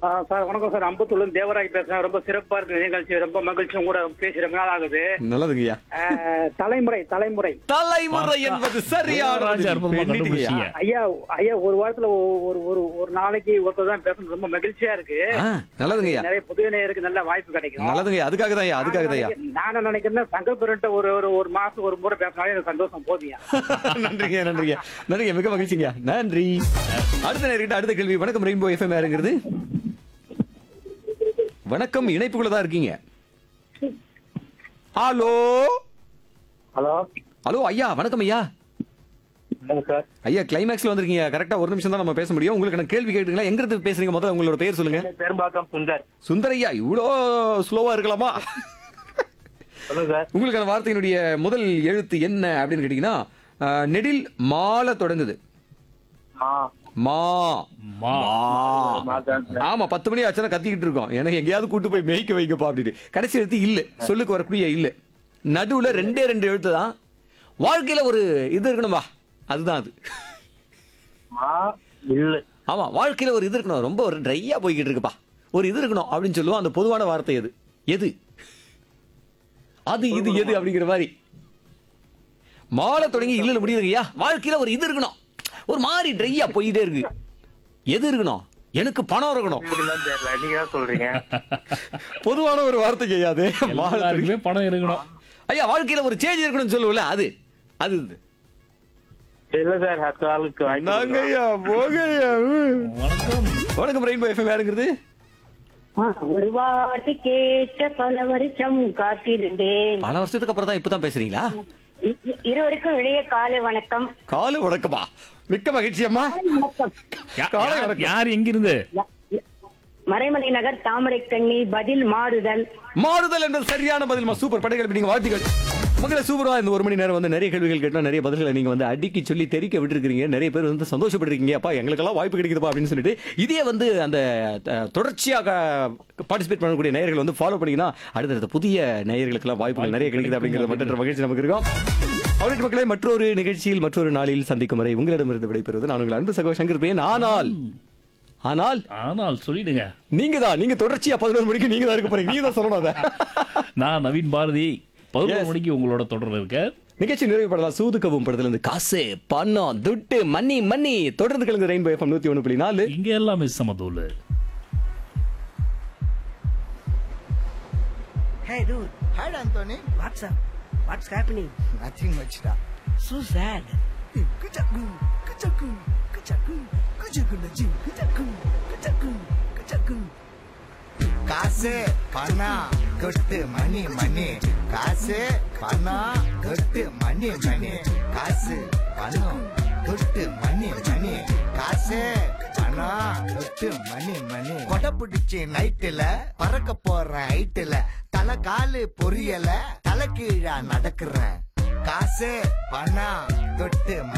ஆ, sir வணக்கம் sir அம்பத்தூர்ல இருந்து தேவராஜ் பேசுறேன் ரொம்ப சிறப்பா இருக்கு நிகழ்ச்சி ரொம்ப மகிழ்ச்சி உங்க கூட பேசி ரொம்ப நாள் ஆகுது நல்லதுங்கய்யா ஆ, தலைமுறை தலைமுறை தலைமுறை என்பது சரியான ராஜா பதில். அற்புதமா பெண்ணிட்டுங்கய்யா. கண்டுபிடிச்சீங்க. ஐயா ஐயா ஒரு வாரத்துல ஒ- ஒரு ஒரு ஒரு நாளைக்கு ஒருத்தர் தான் பேசணும் ரொம்ப மகிழ்ச்சியா இருக்கு ஆ, நல்லதுங்கய்யா நிறைய புதிய நேயருக்கு நல்ல வாய்ப்பு கிடைக்கும் நல்லதுங்கய்யா அதுக்காக தான் ஐயா அதுக்காக தான் ஐயா நான் நினைக்கிறேன் சங்கப்பெருட்ட ஒரு ஒரு ஒரு மாசம் ஒரு முறை பேசினாலே எனக்கு சந்தோஷம் போதியா நன்றிங்க நன்றிங்க நன்றிங்க மிக மகிழ்ச்சிங்க நன்றி அடுத்த நேர்கிட்ட அடுத்த கேள்வி வணக்கம் ரெயின்போ எஃப்எம் யாருங்கிறது வணக்கம் இணைப்புக்குள்ள தான் இருக்கீங்க ஹலோ ஹலோ ஹலோ ஐயா வணக்கம் ஐயா சார் ஐயா கிளைமேக்ஸ்ல வந்திருக்கீங்க கரெக்டா ஒரு நிமிஷம் தான் நம்ம பேச முடியும் உங்களுக்கு நான் கேள்வி கேட்டுங்களா எங்க இருந்து பேசுறீங்க முதல்ல உங்களோட பேர் சொல்லுங்க பெரும்பாக்கம் சுந்தர் சுந்தரையா இவ்வளோ ஸ்லோவா இருக்கலாமா சொல்லுங்க சார் உங்களுக்கான வார்த்தையினுடைய முதல் எழுத்து என்ன அப்படின்னு கேட்டீங்கன்னா அஹ், நெடில் மால தொடங்குது மா மா மா. ஆமா பத்து மணி ஆச்சுன்னா கத்திக்கிட்டு இருக்கோம் எனக்கு எங்கேயாவது கூட்டு போய் மேய்க்க வைக்கப்பா அப்படின்னு கடைசி எழுத்து இல்ல சொல்லுக்கு வரக்கூடிய இல்ல நடுவுல ரெண்டே ரெண்டு எழுத்து தான் வாழ்க்கையில ஒரு இது இருக்கணும்பா அதுதான் அது இல்ல ஆமா வாழ்க்கையில ஒரு இது இருக்கணும் ரொம்ப ஒரு ட்ரையா போய்கிட்டு இருக்குப்பா ஒரு இது இருக்கணும் அப்படின்னு சொல்லுவோம் அந்த பொதுவான வார்த்தை எது எது அது இது எது அப்படிங்கிற மாதிரி மாலை தொடங்கி இல்ல முடியுதுங்கய்யா வாழ்க்கையில ஒரு இது இருக்கணும் ஒரு மாதிரி ட்ரையா போயிட்டே இருக்கு எது இருக்கணும் எனக்கு பணம் இருக்கணும் தெரியல நீங்க தான் சொல்றீங்க பொதுவான ஒரு வார்த்தைக்கு ஐயா அது மாலை தொடங்கி- எல்லாருக்குமே பணம் இருக்கணும் ஐயா வாழ்க்கையில ஒரு சேஞ்ச் இருக்கணும்னு சொல்லுவோம்ல அது அது இது. இல்ல சார் அடுத்த ஆளுக்கு நாங்க ஐயா போங்க ஐயா வணக்கம் வணக்கம் ரெயின்போ எஃப்எம் யாருங்கிறது ஒரு வாட்டி கேட்ட பல வருஷம் காத்திருந்தேன் பல வருஷத்துக்கு அப்புறம் தான் இப்பதான் பேசுறீங்களா இ- இ- இருவருக்கும் இளைய காலை வணக்கம் காலை வணக்கமா மிக்க மகிழ்ச்சி அம்மா வணக்கம் யா- காலை யார்- வணக்கம். யார் எங்கிருந்து ய- ய- மறைமலை நகர் தாமரை கண்ணி பதில் மாறுதல் மாறுதல் என்பது சரியான பதில் சூப்பர் படைகள் நீங்க வாழ்த்துக்கள் மக்களை சூப்பரா இந்த ஒரு மணி நேரம் வந்து நிறைய கேள்விகள் கேட்டோம் நிறைய பதில்களை நீங்க வந்து அடிக்கி சொல்லி தெரிக்க விட்டுருக்கீங்க நிறைய பேர் வந்து சந்தோஷப்பட்டிருக்கீங்க அப்பா எங்களுக்கெல்லாம் வாய்ப்பு கிடைக்குதுப்பா அப்படின்னு சொல்லிட்டு இதே வந்து அந்த அஹ், தொடர்ச்சியாக பார்ட்டிசிபேட் பண்ணக்கூடிய நேயர்கள் வந்து ஃபாலோ பண்ணீங்கன்னா அடுத்தடுத்த புதிய நேயர்களுக்கெல்லாம் வாய்ப்புகள் நிறைய கிடைக்குது அப்படிங்கிறது மட்டும் மகிழ்ச்சி நமக்கு இருக்கும் அவருக்கு மக்களை மற்றொரு நிகழ்ச்சியில் மற்றொரு நாளில் சந்திக்கும் வரை உங்களிடமிருந்து விடைபெறுவது நான் உங்கள் அன்பு சகோ சங்கர் பேன் ஆனால் ஆனால் ஆனால் சொல்லிடுங்க நீங்க தான் நீங்க தொடர்ச்சியா பதினோரு மணிக்கு நீங்க தான் இருக்க போறீங்க நீங்க தான் சொல்லணும் அதை நான் நவீன் பாரதி பதினொரு Yes. மணிக்கு உங்களோட தொடர்ல இருக்க நிகழ்ச்சி நிறைவு படலாம் சூதுக்கவும் படத்துல இருந்து காசு பணம் துட்டு மணி மணி தொடர்ந்து கலந்து ரெயின்போ எஃப்எம் நூத்தி ஒண்ணு புள்ளி நாலு இங்க எல்லாமே சமதூள் Hey dude, Hi, Anthony. what's up? What's happening? Nothing much, da. So sad. Kuchaku, kuchaku, kuchaku, kuchaku, nachi, kuchaku, kuchaku, kuchaku. காசு பணம் கொட்டு மணி மணி காசு பணம் கொட்டு மணி மணி காசு பணம் கொட்டு மணி மணி காசு பணம் கொட்டு மணி மணி கொடை பிடிச்சி நைட்டுல பறக்க போற ஹைட்டுல தலை காலு பொரியல தலை கீழா நடக்கிறேன் காசு பணம் தொட்டு